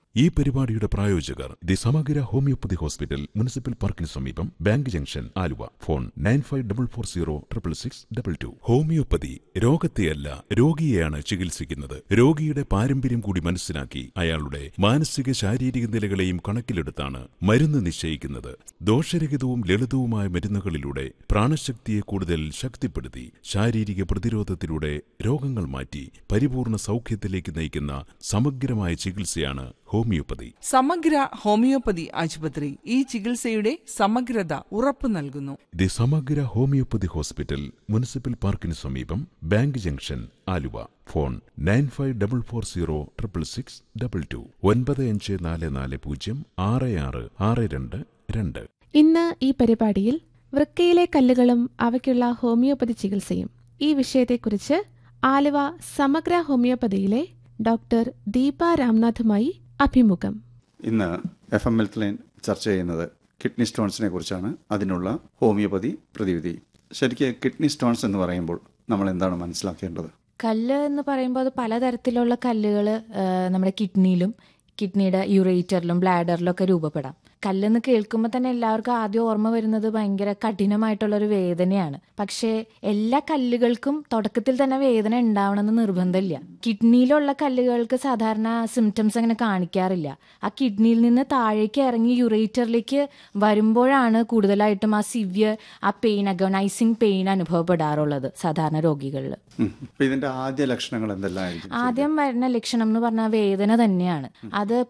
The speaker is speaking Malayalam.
ഈ പരിപാടിയുടെ പ്രായോജകർ ദി സമഗ്ര ഹോമിയോപ്പതി ഹോസ്പിറ്റൽ മുനിസിപ്പൽ പാർക്കിന് സമീപം bank junction Aluva phone nine five double four zero triple six double two homoeopathy രോഗത്തെയല്ല രോഗിയെയാണ് ചികിത്സിക്കുന്നത് രോഗിയുടെ പാരമ്പര്യം കൂടി മനസ്സിലാക്കി അയാളുടെ മാനസിക ശാരീരിക നിലകളെയും കണക്കിലെടുത്താണ് മരുന്ന് നിശ്ചയിക്കുന്നത് ദോഷരഹിതവും ലളിതവുമായ മരുന്നുകളിലൂടെ പ്രാണശക്തിയെ കൂടുതൽ ശക്തിപ്പെടുത്തി ശാരീരിക പ്രതിരോധത്തിലൂടെ രോഗങ്ങൾ മാറ്റി പരിപൂർണ സൗഖ്യത്തിലേക്ക് നയിക്കുന്ന സമഗ്രമായ ചികിത്സയാണ് ഹോമിയോപ്പതി സമഗ്ര ഹോമിയോപ്പതി ആശുപത്രി ഈ ചികിത്സയുടെ സമഗ്രത ഉറപ്പു നൽകുന്നു ദി സമഗ്ര ഹോമിയോപ്പതി ഹോസ്പിറ്റൽ മുനിസിപ്പൽ പാർക്കിന് സമീപം bank junction Aluva phone nine five double four zero triple six double two ഒൻപത് അഞ്ച് നാല് നാല് പൂജ്യം ആറ് ആറ് ആറ് രണ്ട് രണ്ട് ഇന്ന് ഈ പരിപാടിയിൽ വൃക്കയിലെ കല്ലുകളും അവയ്ക്കുള്ള ഹോമിയോപ്പതി ചികിത്സയും ഈ വിഷയത്തെക്കുറിച്ച് ആലുവ സമഗ്ര ഹോമിയോപ്പതിയിലെ ഡോക്ടർ ദീപ രാംനാഥുമായി അഭിമുഖം ഇന്ന് എഫ് എം ഹെൽത്ത് ലൈൻ ചർച്ച ചെയ്യുന്നത് കിഡ്നി സ്റ്റോൺസിനെ കുറിച്ചാണ് അതിനുള്ള ഹോമിയോപ്പതി പ്രതിവിധി ശരിക്ക് കിഡ്നി സ്റ്റോൺസ് എന്ന് പറയുമ്പോൾ നമ്മൾ എന്താണ് മനസ്സിലാക്കേണ്ടത് കല്ല് എന്ന് പറയുമ്പോൾ അത് പലതരത്തിലുള്ള കല്ലുകൾ നമ്മുടെ കിഡ്നിയിലും കിഡ്നിയുടെ യുറേറ്ററിലും ബ്ലാഡറിലും ഒക്കെ രൂപപ്പെടാം കല്ലെന്ന് കേൾക്കുമ്പോൾ തന്നെ എല്ലാവർക്കും ആദ്യം ഓർമ്മ വരുന്നത് ഭയങ്കര കഠിനമായിട്ടുള്ളൊരു വേദനയാണ് പക്ഷേ എല്ലാ കല്ലുകൾക്കും തുടക്കത്തിൽ തന്നെ വേദന ഉണ്ടാവണമെന്ന് നിർബന്ധമില്ല കിഡ്നിയിലുള്ള കല്ലുകൾക്ക് സാധാരണ സിംറ്റംസ് അങ്ങനെ കാണിക്കാറില്ല ആ കിഡ്നിയിൽ നിന്ന് താഴേക്ക് ഇറങ്ങി യുറേറ്ററിലേക്ക് വരുമ്പോഴാണ് കൂടുതലായിട്ടും ആ സിവിയർ ആ പെയിൻ അഗോണൈസിങ് പെയിൻ അനുഭവപ്പെടാറുള്ളത് സാധാരണ രോഗികളിൽ ഉം. അപ്പൊ ഇതിന്റെ ആദ്യ ലക്ഷണങ്ങൾ എന്തെല്ലാം ആയിരിക്കും ആദ്യം വരുന്ന ലക്ഷണം എന്ന് പറഞ്ഞാൽ വേദന തന്നെയാണ് അത്